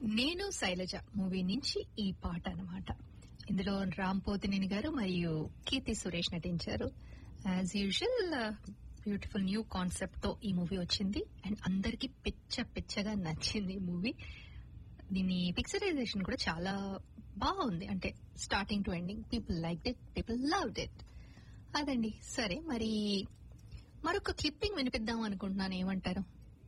నేను శైలజ మూవీ నుంచి ఈ పాట అన్నమాట ఇందులో రామ్ పోతినేని గారు మరియు కీర్తి సురేష్ నటించారు as usual beautiful new concept తో ఈ మూవీ వచ్చింది అండ్ అందరికి పిచ్చ పిచ్చగా నచ్చింది ఈ మూవీ దీని పిక్చరైజేషన్ కూడా చాలా బాగుంది అంటే starting to ending people like it people love it అదండి సరే మరి మరొక క్లిప్పింగ్ వినిపిద్దాం అనుకుంటున్నాను ఏమంటారు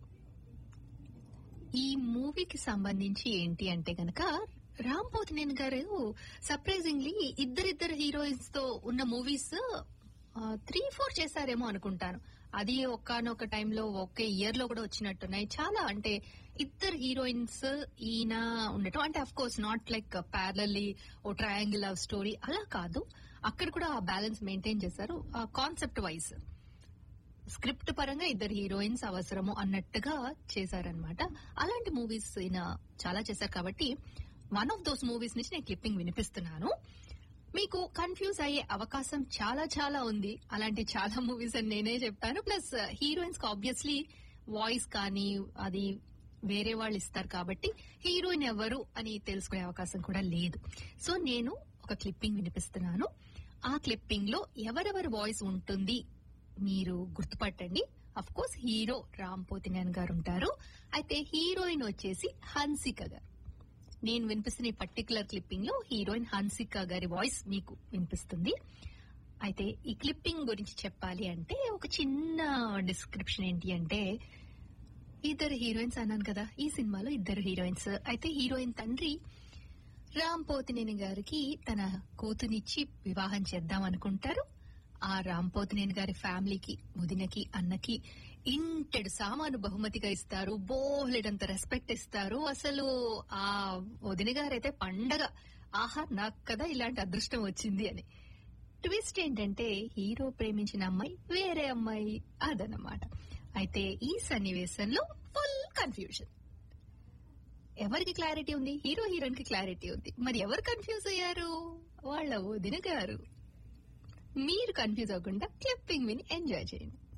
ఈ మూవీకి సంబంధించి ఏంటి అంటే గనక రామ్ పోతినేని గారు సర్ప్రైజింగ్లీ ఇద్దరిద్దరు హీరోయిన్స్ తో ఉన్న మూవీస్ త్రీ ఫోర్ చేశారేమో అనుకుంటాను అది ఒక్కనొక టైంలో ఒకే ఇయర్ లో కూడా వచ్చినట్టున్నాయి చాలా అంటే ఇద్దరు హీరోయిన్స్ ఈయన ఉండటం అంటే of course not like parallelly ఓ ట్రయాంగిల్ లవ్ స్టోరీ అలా కాదు అక్కడ కూడా ఆ బ్యాలెన్స్ మెయింటైన్ చేశారు కాన్సెప్ట్ వైజ్ స్క్రిప్ట్ పరంగా ఇద్దరు హీరోయిన్స్ అవసరము అన్నట్టుగా చేశారనమాట అలాంటి మూవీస్ ఈయన చాలా చేశారు కాబట్టి వన్ ఆఫ్ దోస్ మూవీస్ నుంచి నేను క్లిప్పింగ్ వినిపిస్తున్నాను మీకు కన్ఫ్యూజ్ అయ్యే అవకాశం చాలా చాలా ఉంది అలాంటి చాలా మూవీస్ అని నేనే చెప్పాను ప్లస్ హీరోయిన్స్ కి ఆబ్వియస్లీ వాయిస్ కానీ అది వేరే వాళ్ళు ఇస్తారు కాబట్టి హీరోయిన్ ఎవరు అని తెలుసుకునే అవకాశం కూడా లేదు సో నేను ఒక క్లిప్పింగ్ వినిపిస్తున్నాను ఆ క్లిప్పింగ్ లో ఎవరెవరి వాయిస్ ఉంటుంది మీరు గుర్తుపట్టండి of course hero Ram Pothineni గారు ఉంటారు అయితే హీరోయిన్ వచ్చేసి హన్సిక గారు నేను వినిపిస్తున్న ఈ పర్టికులర్ క్లిప్పింగ్ లో హీరోయిన్ హన్సిక గారి వాయిస్ మీకు వినిపిస్తుంది అయితే ఈ క్లిప్పింగ్ గురించి చెప్పాలి అంటే ఒక చిన్న డిస్క్రిప్షన్ ఏంటి అంటే ఇద్దరు హీరోయిన్స్ అన్నాను కదా ఈ సినిమాలో ఇద్దరు హీరోయిన్స్ అయితే హీరోయిన్ తండ్రి రామ్ పోతినేని గారికి తన కూతునిచ్చి వివాహం చేద్దాం అనుకుంటారు ఆ రాంపోతినేని గారి ఫ్యామిలీకి ముదినకి అన్నకి ఇంటెడు సామాను బహుమతిగా ఇస్తారు బోలెడంత రెస్పెక్ట్ ఇస్తారు అసలు ఆ వదిన గారైతే పండగ ఆహా నాకు కదా ఇలాంటి అదృష్టం వచ్చింది అని ట్విస్ట్ ఏంటంటే హీరో ప్రేమించిన అమ్మాయి వేరే అమ్మాయి అదనమాట అయితే ఈ సన్నివేశంలో ఫుల్ కన్ఫ్యూజన్ ఎవరికి క్లారిటీ ఉంది హీరో హీరోయిన్ కి క్లారిటీ ఉంది మరి ఎవరు కన్ఫ్యూజ్ అయ్యారు వాళ్ళ వదిన గారు మీరు కన్ఫ్యూజ్ అవ్వకుండా క్లిప్పింగ్ విని ఎంజాయ్ చేయండి